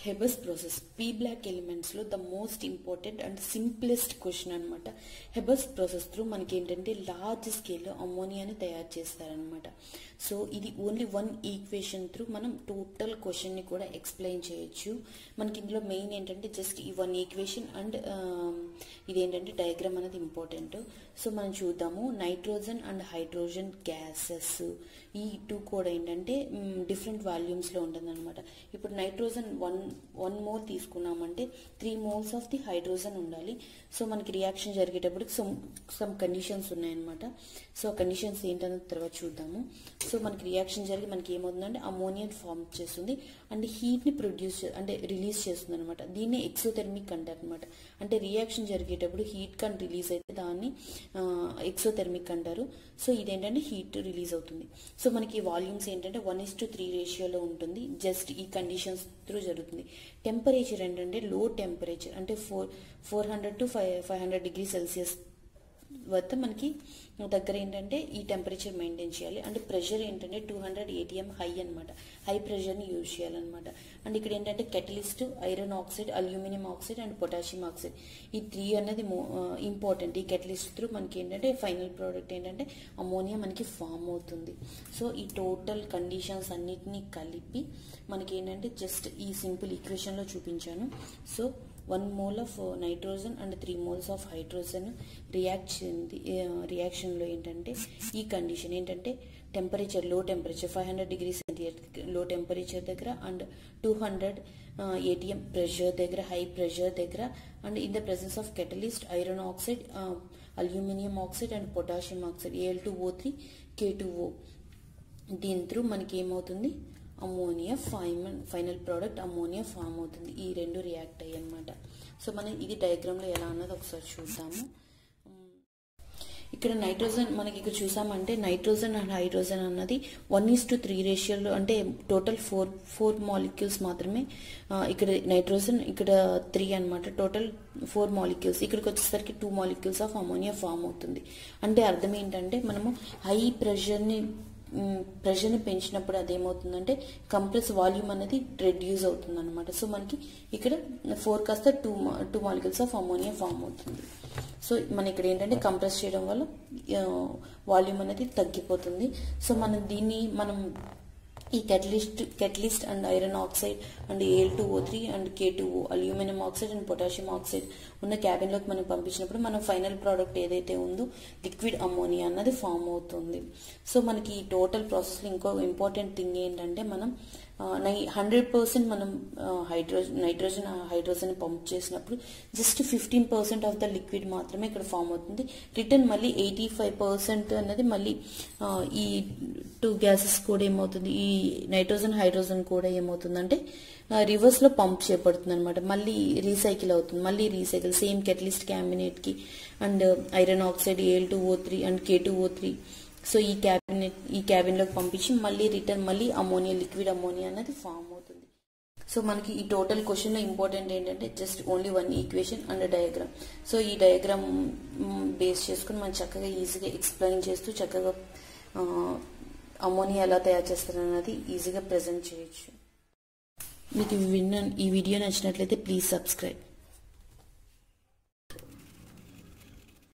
హెబస్ process P block ఎలిమెంట్స్లో the most important and simplest question అనమాట Haber's process through మనకి ఏంటంటే లార్జ్ స్కేల్లో అమోనియాని తయారు చేస్తారనమాట సో ఇది ఓన్లీ వన్ ఈక్వేషన్ త్రూ మనం టోటల్ క్వశ్చన్ని కూడా ఎక్స్ప్లెయిన్ చేయొచ్చు మనకి ఇందులో మెయిన్ ఏంటంటే జస్ట్ ఈ వన్ ఈక్వేషన్ అండ్ ఇదేంటంటే డయాగ్రామ్ అనేది ఇంపార్టెంట్ సో మనం చూద్దాము నైట్రోజన్ అండ్ హైడ్రోజన్ గ్యాసెస్ ఈ టూ కూడా ఏంటంటే డిఫరెంట్ వాల్యూమ్స్లో ఉంటుంది అనమాట ఇప్పుడు నైట్రోజన్ వన్ వన్ మోల్ తీసుకున్నామంటే three moles of the hydrogen ఉండాలి సో మనకి రియాక్షన్ జరిగేటప్పుడు సమ్ సమ్ కండిషన్స్ ఉన్నాయన్నమాట సో ఆ కండిషన్స్ ఏంటన్నది తర్వాత చూద్దాము సో మనకి రియాక్షన్ జరిగి మనకి ఏమవుతుందంటే అమోనియన్ ఫామ్ చేస్తుంది అండ్ హీట్ని ప్రొడ్యూస్ అంటే రిలీజ్ చేస్తుంది అనమాట దీన్ని ఎక్సోథెర్మిక్ అంటారు అనమాట అంటే రియాక్షన్ జరిగేటప్పుడు హీట్ కన్ రిలీజ్ అయితే దాన్ని ఎక్సోథెర్మిక్ అంటారు సో ఇదేంటంటే హీట్ రిలీజ్ అవుతుంది సో మనకి వాల్యూమ్స్ ఏంటంటే వన్ ఇస్ టు త్రీ రేషియోలో ఉంటుంది జస్ట్ ఈ కండిషన్స్ త్రూ జరుగుతుంది టెంపరేచర్ ఏంటంటే లో టెంపరేచర్ అంటే four four hundred to five five hundred degree Celsius వద్ద మనకి దగ్గర ఏంటంటే ఈ టెంపరేచర్ మెయింటైన్ చేయాలి అండ్ ప్రెషర్ ఏంటంటే టూ హండ్రెడ్ ఏటీఎం హై అనమాట హై ప్రెషర్ని యూజ్ చేయాలన్నమాట అండ్ ఇక్కడ ఏంటంటే catalyst iron oxide aluminium oxide and potassium oxide ఈ త్రీ అనేది ఇంపార్టెంట్ ఈ కెటలిస్ట్ త్రూ మనకి ఏంటంటే ఫైనల్ ప్రోడక్ట్ ఏంటంటే అమోనియా మనకి ఫామ్ అవుతుంది సో ఈ టోటల్ కండిషన్స్ అన్నిటినీ కలిపి మనకి ఏంటంటే జస్ట్ ఈ సింపుల్ ఈక్వేషన్లో చూపించాను so one mole of nitrogen and three moles of hydrogen react చెంది రియాక్షన్లో ఏంటంటే ఈ కండిషన్ ఏంటంటే temperature low temperature five hundred degree centigrade low temperature దగ్గర and two hundred ATM pressure దగ్గర హై ప్రెషర్ దగ్గర and in the presence of catalyst iron oxide aluminium oxide and potassium oxide Al two O three K two O దీని త్రూ మనకి ఏమవుతుంది ammonia final final product ammonia form అవుతుంది ఈ రెండు react అయ్యి అనమాట సో మనం ఇది డయాగ్రామ్లో ఎలా అన్నది ఒకసారి చూద్దాము ఇక్కడ నైట్రోజన్ మనకి ఇక్కడ చూసామంటే నైట్రోజన్ అండ్ హైడ్రోజన్ అన్నది వన్ ఈస్ టు త్రీ రేషియోలో అంటే టోటల్ ఫోర్ ఫోర్ మాలిక్యూల్స్ మాత్రమే ఇక్కడ నైట్రోజన్ ఇక్కడ త్రీ అనమాట టోటల్ ఫోర్ మాలిక్యూల్స్ ఇక్కడికి వచ్చేసరికి two molecules of ammonia form అవుతుంది అంటే అర్థం ఏంటంటే మనము హై ప్రెషర్ని ప్రెషర్ని పెంచినప్పుడు అదేమవుతుందంటే కంప్రెస్ వాల్యూమ్ అనేది రెడ్యూస్ అవుతుంది అనమాట సో మనకి ఇక్కడ ఫోర్ కాస్త two two molecules of ammonia form అవుతుంది సో మన ఇక్కడ ఏంటంటే కంప్రెస్ చేయడం వల్ల వాల్యూమ్ అనేది తగ్గిపోతుంది సో మనం దీన్ని మనం ఈ catalyst catalyst and iron oxide and Al two O three and K two O aluminium oxide and potassium oxide ఉన్న క్యాబిన్లోకి మనం పంపించినప్పుడు మన ఫైనల్ ప్రోడక్ట్ ఏదైతే ఉందో లిక్విడ్ అమోనియా అన్నది ఫామ్ అవుతుంది సో మనకి ఈ టోటల్ ప్రాసెస్లో ఇంకో ఇంపార్టెంట్ థింగ్ ఏంటంటే మనం నై హండ్రెడ్ పర్సెంట్ మనం హైడ్రోజన్ నైట్రోజన్ హైడ్రోజన్ పంప్ చేసినప్పుడు just fifteen percent of the liquid మాత్రమే ఇక్కడ ఫామ్ అవుతుంది రిటర్న్ మళ్ళీ ఎయిటీ ఫైవ్ పర్సెంట్ అనేది మళ్ళీ ఈ టూ గ్యాసెస్ కూడా ఏమవుతుంది ఈ నైట్రోజన్ హైడ్రోజన్ కూడా ఏమవుతుందంటే రివర్స్ లో పంప్ చేయబడుతుంది అనమాట మళ్ళీ రీసైకిల్ అవుతుంది మళ్ళీ రీసైకిల్ సేమ్ కెటలిస్ట్ క్యాబినెట్ కి and iron oxide Al two O three and K two O three so ఈ క్యాబినెట్ ఈ క్యాబిన్లోకి పంపించి మళ్ళీ రిటర్న్ మళ్ళీ అమోనియా లిక్విడ్ అమోనియా అనేది ఫామ్ అవుతుంది సో మనకి ఈ టోటల్ క్వశ్చన్లో ఇంపార్టెంట్ ఏంటంటే just only one equation and diagram so ఈ డయాగ్రామ్ బేస్ చేసుకుని మనం చక్కగా ఈజీగా ఎక్స్ప్లెయిన్ చేస్తూ చక్కగా అమోనియా ఎలా తయారు చేస్తారన్నది ఈజీగా ప్రజెంట్ చేయొచ్చు మీకు విన్న ఈ వీడియో నచ్చినట్లయితే ప్లీజ్ సబ్స్క్రైబ్